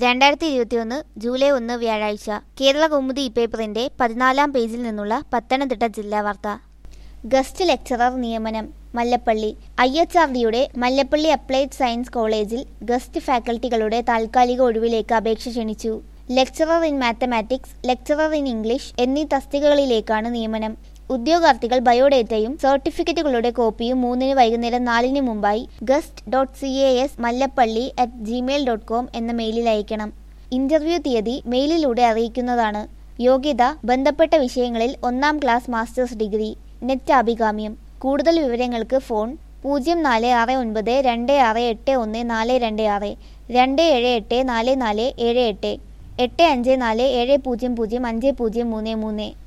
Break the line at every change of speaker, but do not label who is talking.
രണ്ടായിരത്തി ഇരുപത്തിയൊന്ന് ജൂലൈ ഒന്ന് വ്യാഴാഴ്ച കേരള കൗമുദി ഇപ്പേപ്പറിന്റെ പതിനാലാം പേജിൽ നിന്നുള്ള പത്തനംതിട്ട ജില്ലാ വാർത്ത ഗസ്റ്റ് ലെക്ചറർ നിയമനം മല്ലപ്പള്ളി ഐ എച്ച് ആർ ഡിയുടെ മല്ലപ്പള്ളി അപ്ലൈഡ് സയൻസ് കോളേജിൽ ഗസ്റ്റ് ഫാക്കൽറ്റികളുടെ താൽക്കാലിക ഒഴിവിലേക്ക് അപേക്ഷ ക്ഷണിച്ചു lecturer in mathematics lecturer in English എന്നീ തസ്തികകളിലേക്കാണ് നിയമനം ഉദ്യോഗാർത്ഥികൾ ബയോഡേറ്റയും സർട്ടിഫിക്കറ്റുകളുടെ കോപ്പിയും മൂന്നിന് വൈകുന്നേരം നാലിന് മുമ്പായി guest dot C A S Mallappally at Gmail dot com എന്ന മെയിലിൽ അയക്കണം ഇന്റർവ്യൂ തീയതി മെയിലിലൂടെ അറിയിക്കുന്നതാണ് യോഗ്യത ബന്ധപ്പെട്ട വിഷയങ്ങളിൽ ഒന്നാം ക്ലാസ് മാസ്റ്റേഴ്സ് ഡിഗ്രി നെറ്റ് അഭികാമ്യം കൂടുതൽ വിവരങ്ങൾക്ക് ഫോൺ പൂജ്യം നാല് ആറ് ഒൻപത് രണ്ട് ആറ് എട്ട് ഒന്ന് നാല് രണ്ട് ആറ് രണ്ട് ഏഴ് എട്ട് നാല് നാല് ഏഴ് എട്ട് എട്ട് അഞ്ച് നാല് ഏഴ് പൂജ്യം പൂജ്യം അഞ്ച് പൂജ്യം മൂന്ന് മൂന്ന്